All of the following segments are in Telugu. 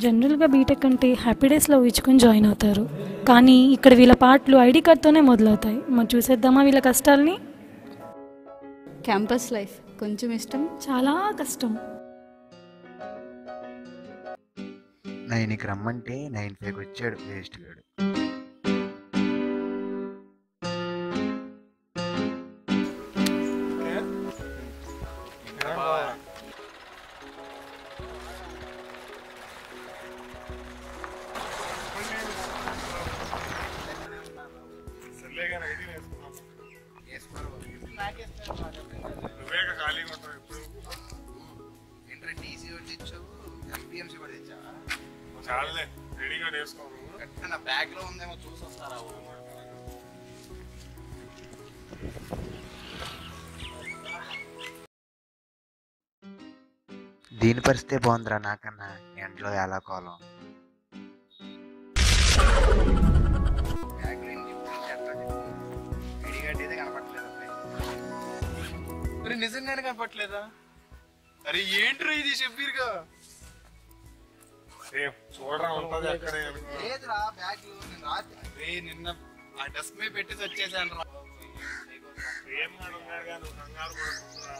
జనరల్గా బీటెక్ అంటే హ్యాపీ డేస్లో ఊహించుకొని జాయిన్ అవుతారు కానీ ఇక్కడ వీళ్ళ పాటలు ఐడి కార్డ్తోనే మొదలవుతాయి మరి చూసేద్దామా వీళ్ళ కష్టాల్ని క్యాంపస్ లైఫ్ కొంచెం ఇష్టం చాలా కష్టం నైన్కి రమ్మంటే నైన్ ఫైవ్కి వచ్చాడు వేస్ట్ గాడు నువ్వేగా ఖాళీగా ఉంటావు ఎప్పుడు ఏంటంటే టీసీ కూడా తెచ్చావు ఎంపీఎంసీ కూడా తెచ్చావా చాలే రెడీగా వేసుకో నువ్వు కరెక్ట్గా నా బ్యాగ్లో ఉందేమో చూసి వస్తారా దీని పరిస్థితే బాగుందిరా నాకన్నా ఎండలో ఎలా కోలం బ్యాగ్లో ఎన్ని జిప్పులు చెత్త జిప్పులు. ఐడి కార్డ్ అయితే కనపడట్లేదు అబ్బాయి. మరి నిజంగానే కనపట్లేదా అరే ఏంట్రా ఇది షబ్బీర్గా సేమ్ చూడరా ఉంటుంది అక్కడే అనుకో. లేదురా బ్యాగ్లో నేను రాత్రి అరే నిన్న ఆ డస్క్ మీద పెట్టేసి వచ్చేసాను రా ఏం వాడు ఉన్నాడుగా, నువ్వు కంగారు పడకుండా.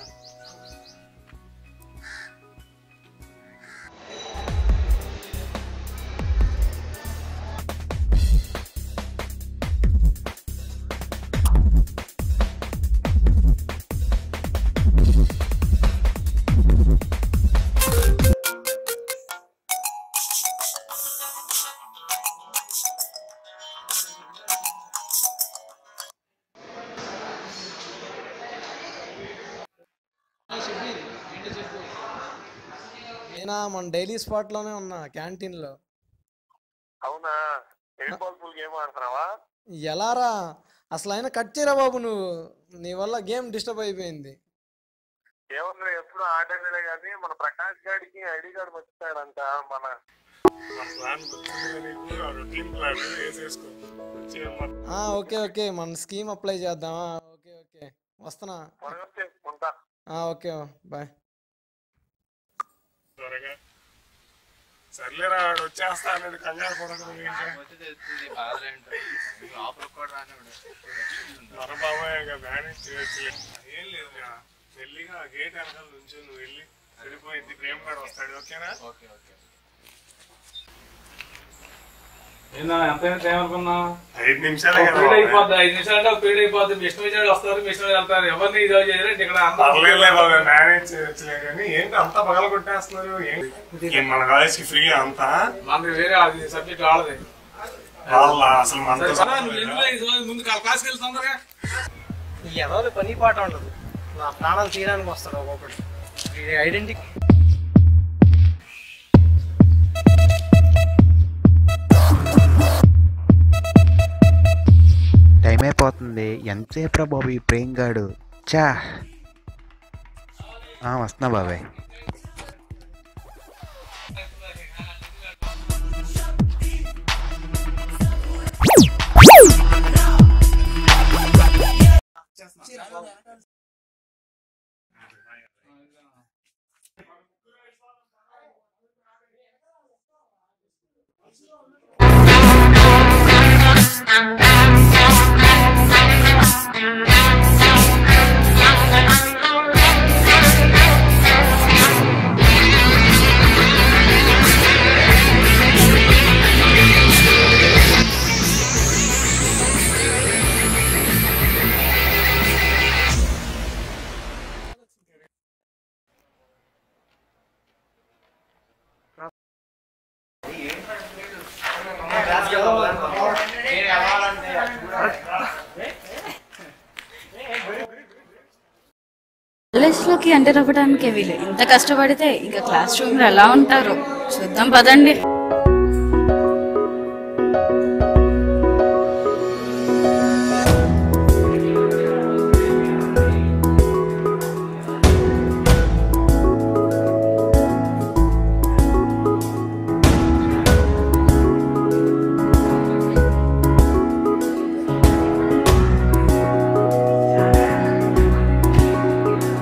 నేనా మన డైలీ స్పాట్ లోనే ఉన్నా క్యాంటీన్ లో అవునా ఎయిట్ బాల్ ఫుల్ గేమ్ ఆడుతున్నావా ఎలారా అసలు అయినా కట్ చేయరా బాబు నువ్వు నీ వల్ల గేమ్ డిస్టర్బ్ అయిపోయింది ఏమన్నా ఎప్పుడు ఆడలే కానీ మన ప్రకాష్ గాడికి ఐడి కార్డు మర్చిపోయాడంట మన ప్లాన్ రొటీన్ ప్లాన్ వేసేసుకో వచ్చేయమ్మా. ఆ ఓకే ఓకే మన స్కీమ్ అప్లై చేద్దామా ఓకే ఓకే వస్తున్నా త్వరగా వచ్చే, ఉంటా ఆ ఓకే బాయ్ త్వరగా సర్లేరా ఆడు వచ్చేస్తా అన్నాడు కంగారు పడకు నువ్వు ఇంకా మన బాబాయ్ ఇంకా మేనేజ్ చేయొచ్చు ఏం లేదు మెల్లిగా గేట్ వెనకాల నుంచి నువ్వు వెళ్ళి సరిపోయింది ప్రేమ్ గారు వస్తాడు ఓకేనా ఓకే ఓకే ఏందా ఎంత ఏమనుకున్నావు ఐదు నిమిషాలే కదా పీరియడ్ బాబాయ్. అయిపోద్ది ఐదు నిమిషాలు పీరియడ్ అయిపోద్ది మీ ఇష్టం వచ్చినట్టు వస్తారు మీ ఇష్టం వెళ్తారు ఎవరిని ఇది చేయాలంటే ఇక్కడ అందరూ పర్లేదులే బాబాయ్ మేనేజ్ చేయొచ్చులే కానీ ఏంటి అంతా పగల కొట్టేస్తున్నారు ఏంటి ఏం మన కాలేజ్ కి ఫ్రీ అంతా మనది వేరే అది సబ్జెక్ట్ వాళ్ళది వాళ్ళ అసలు మనతో సరే, పద, నువ్వు ఎందుకు ఈ రోజు ముందు క్లాస్కి వెళ్తాం తొందరగా ఎవరు పని పాట ఉండదు నా ప్రాణాలు తీయడానికి వస్తారు ఒక్కొక్కటి ఐడెంటిటీ టైం అయిపోతుంది ఎంతసేపు రా బాబు ఈ ప్రేమ్ గాడు చా ఆ, వస్తున్నా బాబాయ్ కాలేజ్లోకి ఎంటర్ అవ్వడానికి వీళ్ళు ఇంత కష్టపడితే ఇంకా క్లాస్ రూమ్లో ఎలా ఉంటారు చూద్దాం పదండి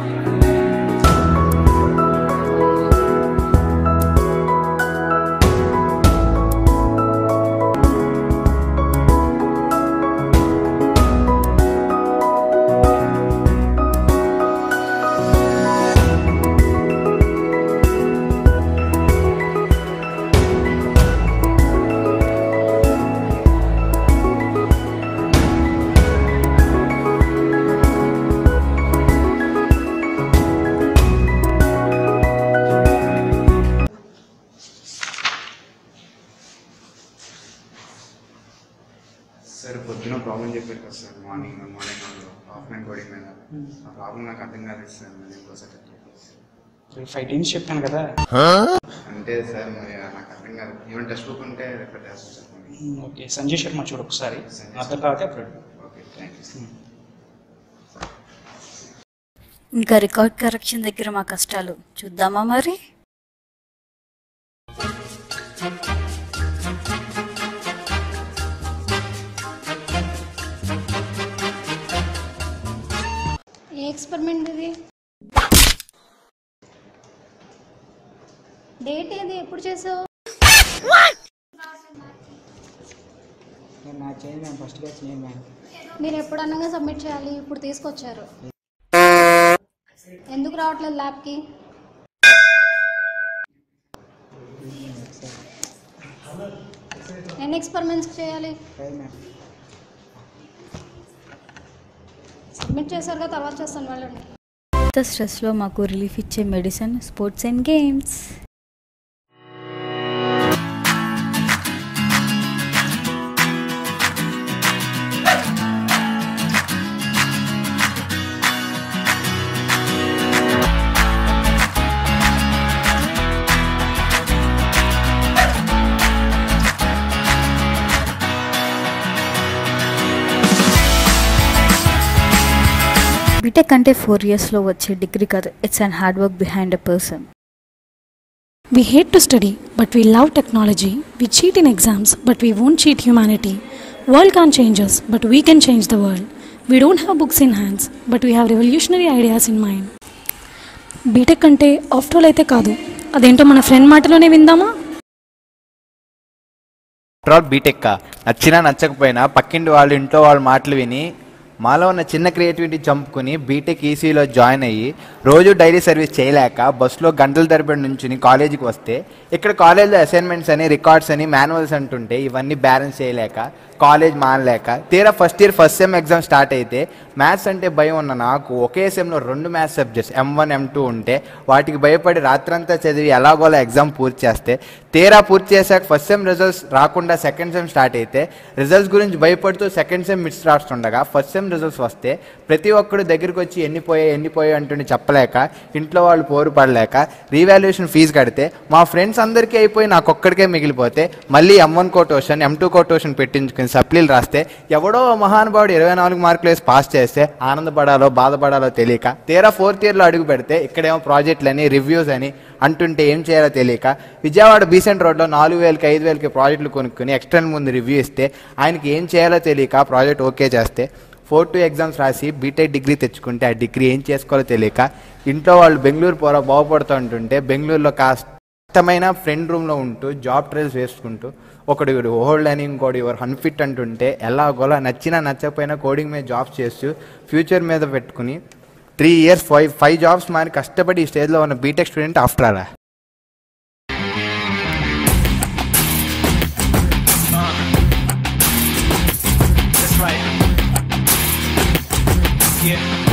ఆ సార్ పొద్దున ప్రాబ్లం చెప్పారు కదా sir morning morning offline coding మీద ఆ ప్రాబ్లం నాకు అర్థం కాలేదు సార్ మరి ఇంకోసారి ఫైవ్ టైమ్స్ చెప్పాను కదా అంటే సార్ మరి నాకు అర్థం కాదు ఈవెన్ టెక్స్ట్ బుక్ ఉంటే రిఫర్ చేస్తాను సార్ మరి. ఓకే సంజయ్ శర్మ చూడు ఒకసారి అర్థం కాకపోతే అప్పుడు అడుగు. ఓకే థ్యాంక్ యూ సార్ ఇంకా రికార్డ్ కరెక్షన్ దగ్గర మా కష్టాలు చూద్దామా మరి ఏ ఎక్స్పెరిమెంట్ ఇది డేట్ ఏది ఎప్పుడు చేసావు నేను నాకు చేయండి మ్యామ్ ఫస్ట్ బ్యాచ్ నేను మ్యామ్ మీరు ఎప్పుడు అనగా సబ్మిట్ చేయాలి ఇప్పుడు తీసుకొచ్చారు ఎందుకు రావట్లేదు ల్యాబ్కి ఎన్ని ఎక్స్పెరిమెంట్స్ చేయాలి ఫైవ్ మ్యామ్ సబ్మిట్ చేశారు కదా తర్వాత చేస్తాను వెళ్ళండి ఇంత స్ట్రెస్లో మాకు రిలీఫ్ ఇచ్చే medicine sports and games BTech అంటే ఫోర్ ఇయర్స్లో వచ్చే డిగ్రీ కాదు it's and hard work behind a person We hate to study, but we love technology. We cheat in exams, but we won't cheat humanity. World can't change us, but we can change the world. We don't have books in hands, but we have revolutionary ideas in mind. BTech అంటే ఆఫ్టర్ ఆల్ అయితే కాదు అదేంటో మన ఫ్రెండ్ మాటలోనే విందామా ఆఫ్టర్ ఆల్ బీటెక్ నచ్చినా నచ్చకపోయినా పక్కింటి వాళ్ళు ఇంట్లో వాళ్ళ మాటలు విని మాలో ఉన్న చిన్న క్రియేటివిటీ చంపుకుని బీటెక్ ఈసీలో జాయిన్ అయ్యి రోజు డైలీ సర్వీస్ చేయలేక బస్సులో గంటల తరబడి నుంచుని కాలేజీకి వస్తే ఇక్కడ కాలేజ్లో అసైన్మెంట్స్ అని రికార్డ్స్ అని మాన్యువల్స్ అంటుంటే ఇవన్నీ బ్యాలెన్స్ చేయలేక కాలేజ్ మానలేక తీరా first year first sem exam start అయితే మ్యాథ్స్ అంటే భయం ఉన్న నాకు ఒకే సెమ్లో రెండు maths subjects M one M two ఉంటే వాటికి భయపడి రాత్రంతా చదివి ఎలాగోలా ఎగ్జామ్ పూర్తి చేస్తే తీరా పూర్తి చేశాక ఫస్ట్ సెమ్ రిజల్ట్స్ రాకుండా సెకండ్ సెమ్ స్టార్ట్ అయితే రిజల్ట్స్ గురించి భయపడుతూ సెకండ్ సెమ్ మిడ్స్ రాస్తుండగా ఫస్ట్ సెమ్ రిజల్ట్స్ వస్తే ప్రతి ఒక్కడు దగ్గరికి వచ్చి ఎన్ని పోయాయి ఎన్ని పోయాయి అంటుండి చెప్పలేక ఇంట్లో వాళ్ళు పోరు పడలేక రీవాల్యుయేషన్ ఫీజు కడితే మా ఫ్రెండ్స్ అందరికీ అయిపోయి నాకు ఒక్కడికే మిగిలిపోతే మళ్ళీ ఎం వన్ కోటోషన్ ఎం టూ కోటోషన్ పెట్టించుకుని సప్లీలు రాస్తే ఎవడో ఓ మహానుభావుడు ఇరవై నాలుగు మార్కులు వేసి పాస్ చేస్తే ఆనందపడాలో బాధపడాలో తెలియక తీరా ఫోర్త్ ఇయర్లో అడుగు పెడితే ఇక్కడేమో ప్రాజెక్టులని రివ్యూస్ అని అంటుంటే ఏం చేయాలో తెలియక విజయవాడ బీసెంట్ రోడ్లో నాలుగు వేలకి ఐదు వేలకి ప్రాజెక్టులు కొనుక్కుని ఎక్స్టర్నల్ ముందు రివ్యూ ఇస్తే ఆయనకి ఏం చేయాలో తెలియక ప్రాజెక్ట్ ఓకే చేస్తే ఫోర్ టూ ఎగ్జామ్స్ రాసి బీటెక్ డిగ్రీ తెచ్చుకుంటే ఆ డిగ్రీ ఏం చేసుకోవాలో తెలియక ఇంట్లో వాళ్ళు బెంగళూరు పోరా బాగుపడుతూ ఉంటుంటే బెంగళూరులో కష్టమైన ఫ్రెండ్ రూమ్లో ఉంటూ జాబ్ ట్రైల్స్ వేసుకుంటూ ఒకడు ఓల్డ్ అని ఇంకోటి ఎవరు అన్ఫిట్ అంటుంటే ఎలాగోలా నచ్చినా నచ్చకపోయినా కోడింగ్ మీద జాబ్స్ చేస్తూ ఫ్యూచర్ మీద పెట్టుకుని three years five five jobs మారి కష్టపడి ఈ స్టేజ్లో ఉన్న బీటెక్ స్టూడెంట్ ఆఫ్టర్ అలా That's right. Yeah.